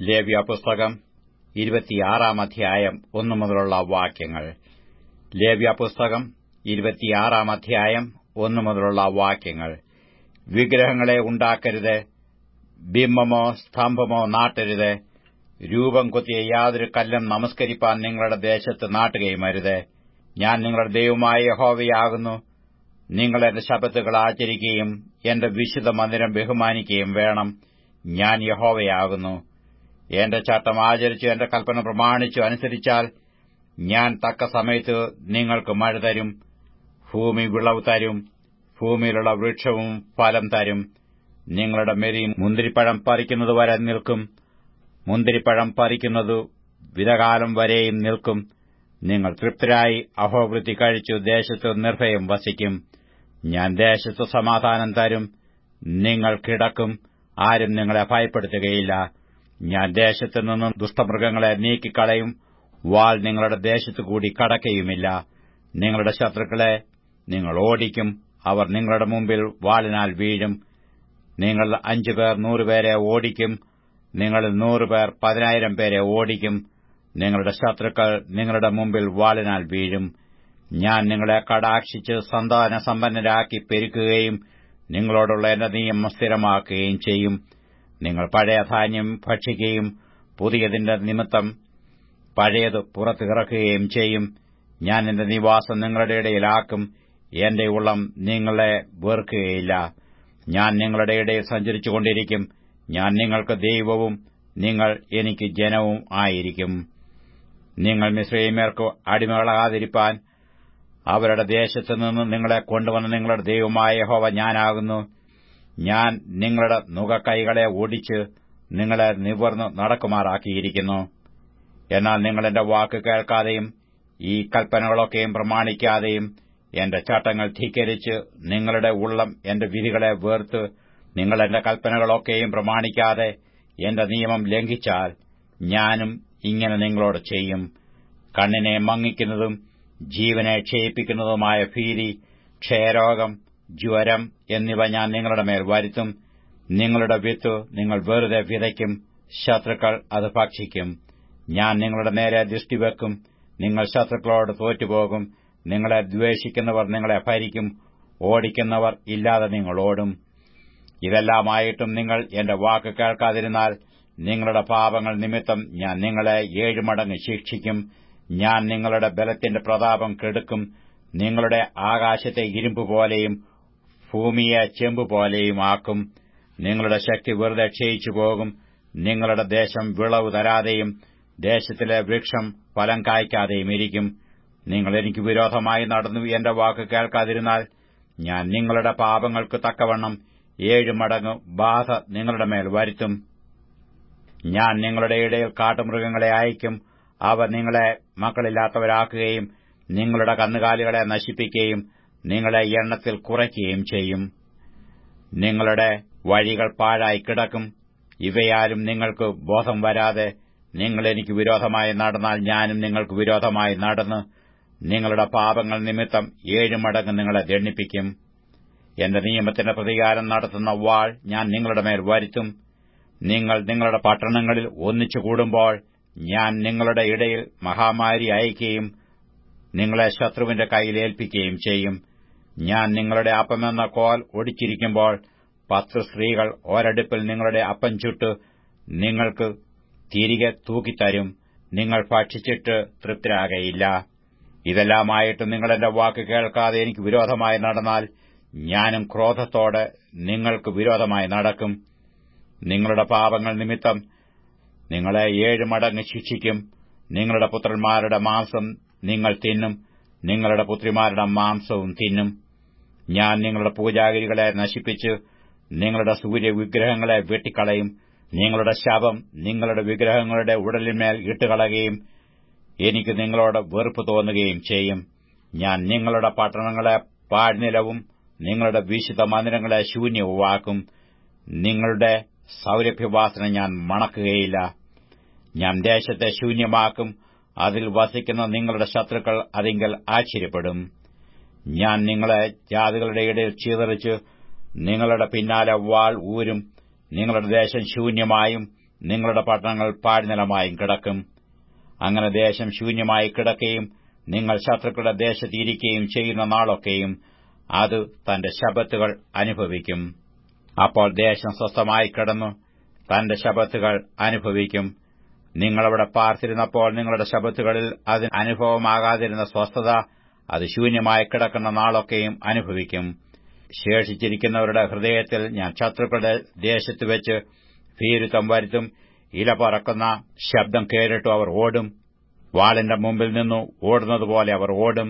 ലേവ്യ പുസ്തകം ഇരുപത്തിയാറാം അധ്യായം ഒന്നു മുതലുള്ള വാക്യങ്ങൾ ലേവ്യ പുസ്തകം ഇരുപത്തിയാറാം അധ്യായം ഒന്നു മുതലുള്ള വാക്യങ്ങൾ വിഗ്രഹങ്ങളെ ഉണ്ടാക്കരുത് ബിംബമോ സ്തംഭമോ നാട്ടരുത് രൂപം കൊത്തിയ യാതൊരു കല്ലും നമസ്കരിപ്പാൻ നിങ്ങളുടെ ദേശത്ത് നാട്ടുകയും അരുത് ഞാൻ നിങ്ങളുടെ ദൈവമായ യഹോവയാകുന്നു നിങ്ങൾ എന്റെ ശബത്തുകൾ ആചരിക്കുകയും എന്റെ വിശുദ്ധ മന്ദിരം ബഹുമാനിക്കുകയും വേണം ഞാൻ യഹോവയാകുന്നു എന്റെ ചട്ടം ആചരിച്ചു എന്റെ കൽപ്പന പ്രമാണിച്ചു അനുസരിച്ചാൽ ഞാൻ തക്ക സമയത്ത് നിങ്ങൾക്ക് മഴ തരും ഭൂമി വിളവ് തരും ഭൂമിയിലുള്ള വൃക്ഷവും ഫലം തരും നിങ്ങളുടെ മെരി മുന്തിരിപ്പഴം പറിക്കുന്നതുവരെ നിൽക്കും മുന്തിരിപ്പഴം പറിക്കുന്നതു വിധകാലം വരെയും നിൽക്കും നിങ്ങൾ തൃപ്തരായി അഹോവൃത്തി കഴിച്ചു ദേശത്ത് നിർഭയം വസിക്കും ഞാൻ ദേശത്ത് സമാധാനം തരും നിങ്ങൾ കിടക്കും ആരും നിങ്ങളെ ഭയപ്പെടുത്തുകയില്ല ഞാൻ ദേശത്തു നിന്നും ദുഷ്ടമൃഗങ്ങളെ നീക്കിക്കളയും വാൾ നിങ്ങളുടെ ദേശത്തുകൂടി കടക്കയുമില്ല നിങ്ങളുടെ ശത്രുക്കളെ നിങ്ങൾ ഓടിക്കും അവർ നിങ്ങളുടെ മുമ്പിൽ വാളിനാൽ വീഴും നിങ്ങൾ അഞ്ചുപേർ നൂറുപേരെ ഓടിക്കും നിങ്ങളിൽ നൂറുപേർ പതിനായിരം പേരെ ഓടിക്കും നിങ്ങളുടെ ശത്രുക്കൾ നിങ്ങളുടെ മുമ്പിൽ വാളിനാൽ വീഴും ഞാൻ നിങ്ങളെ കടാക്ഷിച്ച് സന്താന സമ്പന്നരാക്കി പെരുക്കുകയും നിങ്ങളോടുള്ള എന്റെ നിയമം സ്ഥിരമാക്കുകയും ചെയ്യും നിങ്ങൾ പഴയ ധാന്യം ഭക്ഷിക്കുകയും പുതിയതിന്റെ നിമിത്തം പഴയത് പുറത്തിറക്കുകയും ചെയ്യും ഞാൻ എന്റെ നിവാസം നിങ്ങളുടെ ഇടയിലാക്കും എന്റെ ഉള്ളം നിങ്ങളെ വെറുക്കുകയില്ല ഞാൻ നിങ്ങളുടെ ഇടയിൽ സഞ്ചരിച്ചുകൊണ്ടിരിക്കും ഞാൻ നിങ്ങൾക്ക് ദൈവവും നിങ്ങൾ എനിക്ക് ജനവും ആയിരിക്കും നിങ്ങൾ മിശ്രീമേർക്ക് അടിമകളാകാതിരിപ്പാൻ അവരുടെ ദേശത്തു നിന്ന് നിങ്ങളെ കൊണ്ടുവന്ന നിങ്ങളുടെ ദൈവമായ ഹോവ ഞാനാകുന്നു ഞാൻ നിങ്ങളുടെ നുകക്കൈകളെ ഓടിച്ച് നിങ്ങളെ നിവർന്നു നടക്കുമാറാക്കിയിരിക്കുന്നു എന്നാൽ നിങ്ങൾ എന്റെ വാക്ക് കേൾക്കാതെയും ഈ കൽപ്പനകളൊക്കെയും പ്രമാണിക്കാതെയും എന്റെ ചട്ടങ്ങൾ ധിക്കരിച്ച് നിങ്ങളുടെ ഉള്ളം എന്റെ വിധികളെ വേർത്ത് നിങ്ങൾ എന്റെ കൽപ്പനകളൊക്കെയും പ്രമാണിക്കാതെ എന്റെ നിയമം ലംഘിച്ചാൽ ഞാനും ഇങ്ങനെ നിങ്ങളോട് ചെയ്യും കണ്ണിനെ മങ്ങിക്കുന്നതും ജീവനെ ക്ഷയിപ്പിക്കുന്നതുമായ ഭീതി ക്ഷയരോഗം ജ്വരം എന്നിവ ഞാൻ നിങ്ങളുടെ മേൽ വരുത്തും നിങ്ങളുടെ വിത്ത് നിങ്ങൾ വെറുതെ വിതയ്ക്കും ശത്രുക്കൾ അത് ഭക്ഷിക്കും ഞാൻ നിങ്ങളുടെ നേരെ ദൃഷ്ടിവെക്കും നിങ്ങൾ ശത്രുക്കളോട് തോറ്റുപോകും നിങ്ങളെ ദ്വേഷിക്കുന്നവർ നിങ്ങളെ ഭരിക്കും ഓടിക്കുന്നവർ ഇല്ലാതെ നിങ്ങൾ ഓടും ഇതെല്ലാമായിട്ടും നിങ്ങൾ എന്റെ വാക്ക് കേൾക്കാതിരുന്നാൽ നിങ്ങളുടെ പാപങ്ങൾ നിമിത്തം ഞാൻ നിങ്ങളെ ഏഴുമടങ്ങ് ശിക്ഷിക്കും ഞാൻ നിങ്ങളുടെ ബലത്തിന്റെ പ്രതാപം കെടുക്കും നിങ്ങളുടെ ആകാശത്തെ ഇരുമ്പ് പോലെയും ഭൂമിയെ ചെമ്പ് പോലെയും ആക്കും നിങ്ങളുടെ ശക്തി വെറുതെ ക്ഷയിച്ചു പോകും നിങ്ങളുടെ ദേശം വിളവ് തരാതെയും ദേശത്തിലെ വൃക്ഷം ഫലം കായ്ക്കാതെയും ഇരിക്കും നിങ്ങൾ എനിക്ക് വിരോധമായി നടന്നു എന്റെ വാക്ക് കേൾക്കാതിരുന്നാൽ ഞാൻ നിങ്ങളുടെ പാപങ്ങൾക്ക് തക്കവണ്ണം ഏഴ് മടങ്ങ് ബാധ നിങ്ങളുടെ മേൽ വരുത്തും ഞാൻ നിങ്ങളുടെ ഇടയിൽ കാട്ടുമൃഗങ്ങളെ അയക്കും അവ നിങ്ങളെ മക്കളില്ലാത്തവരാക്കുകയും നിങ്ങളുടെ കന്നുകാലികളെ നശിപ്പിക്കുകയും നിങ്ങളെ എണ്ണത്തിൽ കുറയ്ക്കുകയും ചെയ്യും നിങ്ങളുടെ വഴികൾ പാഴായി കിടക്കും ഇവയാലും നിങ്ങൾക്ക് ബോധം വരാതെ നിങ്ങൾ എനിക്ക് വിരോധമായി നടന്നാൽ ഞാനും നിങ്ങൾക്ക് വിരോധമായി നടന്ന് നിങ്ങളുടെ പാപങ്ങൾ നിമിത്തം ഏഴ് മടങ്ങ് നിങ്ങളെ ദണ്ണിപ്പിക്കും എന്റെ നിയമത്തിന്റെ പ്രതികാരം നടത്തുന്ന വാൾ ഞാൻ നിങ്ങളുടെ മേൽ വരുത്തും നിങ്ങൾ നിങ്ങളുടെ പട്ടണങ്ങളിൽ ഒന്നിച്ചു കൂടുമ്പോൾ ഞാൻ നിങ്ങളുടെ ഇടയിൽ മഹാമാരി അയക്കുകയും നിങ്ങളെ ശത്രുവിന്റെ കയ്യിൽ ഏൽപ്പിക്കുകയും ചെയ്യും ഞാൻ നിങ്ങളുടെ അപ്പമെന്ന കോൽ ഒടിച്ചിരിക്കുമ്പോൾ പത്ത് സ്ത്രീകൾ ഒരടുപ്പിൽ നിങ്ങളുടെ അപ്പം ചുട്ട് നിങ്ങൾക്ക് തിരികെ തൂക്കിത്തരും നിങ്ങൾ ഭക്ഷിച്ചിട്ട് തൃപ്തരാകയില്ല ഇതെല്ലാമായിട്ട് നിങ്ങൾ എന്റെ വാക്ക് കേൾക്കാതെ എനിക്ക് വിരോധമായി നടന്നാൽ ഞാനും ക്രോധത്തോടെ നിങ്ങൾക്ക് വിരോധമായി നടക്കും നിങ്ങളുടെ പാപങ്ങൾ നിമിത്തം നിങ്ങളെ ഏഴ് മടങ്ങ് ശിക്ഷിക്കും നിങ്ങളുടെ പുത്രന്മാരുടെ മാംസം നിങ്ങൾ തിന്നും നിങ്ങളുടെ പുത്രിമാരുടെ മാംസവും തിന്നും ഞാൻ നിങ്ങളുടെ പൂജാഗിരികളെ നശിപ്പിച്ച് നിങ്ങളുടെ സൂര്യവിഗ്രഹങ്ങളെ വെട്ടിക്കളയും നിങ്ങളുടെ ശവം നിങ്ങളുടെ വിഗ്രഹങ്ങളുടെ ഉടലിന്മേൽ ഇട്ടുകളയുകയും എനിക്ക് നിങ്ങളോട് വെറുപ്പ് തോന്നുകയും ചെയ്യും ഞാൻ നിങ്ങളുടെ പട്ടണങ്ങളെ പാഴ്നിലവും നിങ്ങളുടെ വിശുദ്ധ മന്ദിരങ്ങളെ ശൂന്യവുമാക്കും നിങ്ങളുടെ സൗരഭ്യവാസന ഞാൻ മണക്കുകയില്ല ഞാൻ ദേശത്തെ ശൂന്യമാക്കും അതിൽ വസിക്കുന്ന നിങ്ങളുടെ ശത്രുക്കൾ അതിങ്കൽ ആശ്ചര്യപ്പെടും ഞാൻ നിങ്ങളെ ജാതികളുടെ ഇടയിൽ ചീതറിച്ച് നിങ്ങളുടെ പിന്നാലെ വാൾ ഊരും നിങ്ങളുടെ ദേശം ശൂന്യമായും നിങ്ങളുടെ പട്ടണങ്ങൾ പാഴ്നിലമായും കിടക്കും അങ്ങനെ ദേശം ശൂന്യമായി കിടക്കുകയും നിങ്ങൾ ശത്രുക്കളുടെ ദേശത്തിരിക്കുകയും ചെയ്യുന്ന നാളൊക്കെയും അത് തന്റെ ശബത്തുകൾ അനുഭവിക്കും അപ്പോൾ ദേശം സ്വസ്ഥമായി കിടന്നു തന്റെ ശബത്തുകൾ അനുഭവിക്കും നിങ്ങളവിടെ പാർത്തിരുന്നപ്പോൾ നിങ്ങളുടെ ശബത്തുകളിൽ അതിന് അനുഭവമാകാതിരുന്ന സ്വസ്ഥത അത് ശൂന്യമായി കിടക്കുന്ന നാളൊക്കെയും അനുഭവിക്കും ശേഷിച്ചിരിക്കുന്നവരുടെ ഹൃദയത്തിൽ ഞാൻ ശത്രുക്കളുടെ ദേശത്ത് വെച്ച് ഭീരുത്വം വരുത്തും ഇല പറക്കുന്ന ശബ്ദം കേട്ടിട്ടു അവർ ഓടും വാളിന്റെ മുമ്പിൽ നിന്നു ഓടുന്നതുപോലെ അവർ ഓടും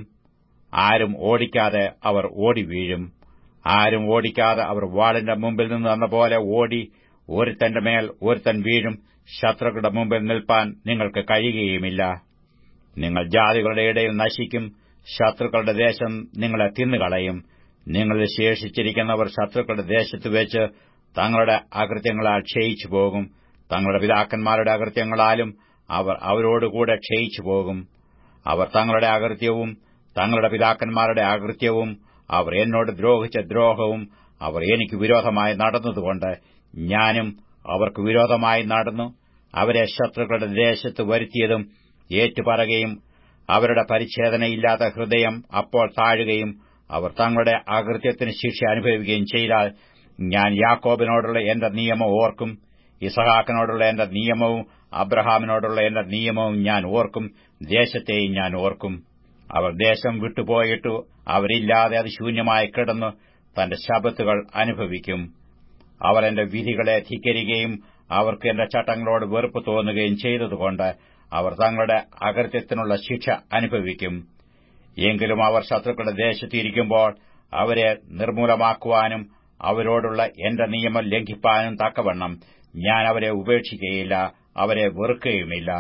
ആരും ഓടിക്കാതെ അവർ ഓടി വീഴും ആരും ഓടിക്കാതെ അവർ വാളിന്റെ മുമ്പിൽ നിന്ന് എന്ന പോലെ ഓടി ഒരുത്തന്റെ മേൽ ഒരുത്തൻ വീഴും ശത്രുക്കളുടെ മുമ്പിൽ നിൽപ്പാൻ നിങ്ങൾക്ക് കഴിയുകയുമില്ല നിങ്ങൾ ജാതികളുടെ ഇടയിൽ നശിക്കും ശത്രുക്കളുടെ ദേശം നിങ്ങളെ തിന്നുകളയും നിങ്ങളിൽ ശേഷിച്ചിരിക്കുന്നവർ ശത്രുക്കളുടെ ദേശത്ത് വെച്ച് തങ്ങളുടെ അകൃത്യങ്ങളാൽ ക്ഷയിച്ചു പോകും തങ്ങളുടെ പിതാക്കന്മാരുടെ അകൃത്യങ്ങളാലും അവർ അവരോടുകൂടെ ക്ഷയിച്ചു പോകും അവർ തങ്ങളുടെ അകൃത്യവും തങ്ങളുടെ പിതാക്കന്മാരുടെ അകൃത്യവും അവർ എന്നോട് ദ്രോഹിച്ച ദ്രോഹവും അവർ എനിക്ക് വിരോധമായി നടന്നതുകൊണ്ട് ഞാനും അവർക്ക് വിരോധമായി നടന്നു അവരെ ശത്രുക്കളുടെ ദേശത്ത് വരുത്തിയതും ഏറ്റുപറയുകയും അവരുടെ പരിച്ഛേദനയില്ലാത്ത ഹൃദയം അപ്പോൾ താഴുകയും അവർ തങ്ങളുടെ അകൃത്യത്തിന് ശിക്ഷ അനുഭവിക്കുകയും ചെയ്താൽ ഞാൻ യാക്കോബിനോടുള്ള എന്റെ നിയമം ഓർക്കും ഇസഹാക്കിനോടുള്ള എന്റെ നിയമവും അബ്രഹാമിനോടുള്ള എന്റെ നിയമവും ഞാൻ ഓർക്കും ദേശത്തെയും ഞാൻ ഓർക്കും അവർ ദേശം വിട്ടുപോയിട്ടു അവരില്ലാതെ അത് ശൂന്യമായി കിടന്നു തന്റെ ശബത്തുകൾ അനുഭവിക്കും അവർ എന്റെ വിധികളെ ധിക്കരിക്കുകയും അവർക്ക് എന്റെ ചട്ടങ്ങളോട് വെറുപ്പ് തോന്നുകയും ചെയ്തതുകൊണ്ട് അവർ തങ്ങളുടെ അകൃത്യത്തിനുള്ള ശിക്ഷ അനുഭവിക്കും എങ്കിലും അവർ ശത്രുക്കളുടെ ദേശത്തിരിക്കുമ്പോൾ അവരെ നിർമൂലമാക്കുവാനും അവരോടുള്ള എന്റെ നിയമം ലംഘിപ്പാനും തക്കവണ്ണം ഞാൻ അവരെ ഉപേക്ഷിക്കുകയില്ല അവരെ വെറുക്കുകയുമില്ല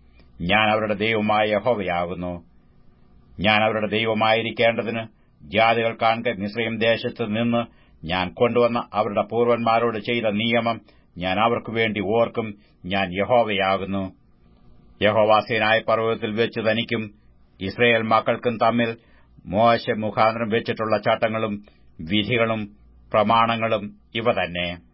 ഞാൻ അവരുടെ ദൈവമായ യഹോവയാകുന്നു ഞാൻ അവരുടെ ദൈവമായിരിക്കേണ്ടതിന് ജാതികൾ കാണുക മിശ്രയും ദേശത്ത് നിന്ന് ഞാൻ കൊണ്ടുവന്ന അവരുടെ പൂർവന്മാരോട് ചെയ്ത നിയമം ഞാൻ അവർക്കു വേണ്ടി ഓർക്കും ഞാൻ യഹോവയാകുന്നു യഹോവാസീനായ പർവ്വതത്തിൽ വെച്ച് തനിക്കും ഇസ്രയേൽ മക്കൾക്കും തമ്മിൽ മോശ മുഖാന്തരം വെച്ചിട്ടുള്ള ചട്ടങ്ങളും വിധികളും പ്രമാണങ്ങളും ഇവ തന്നെ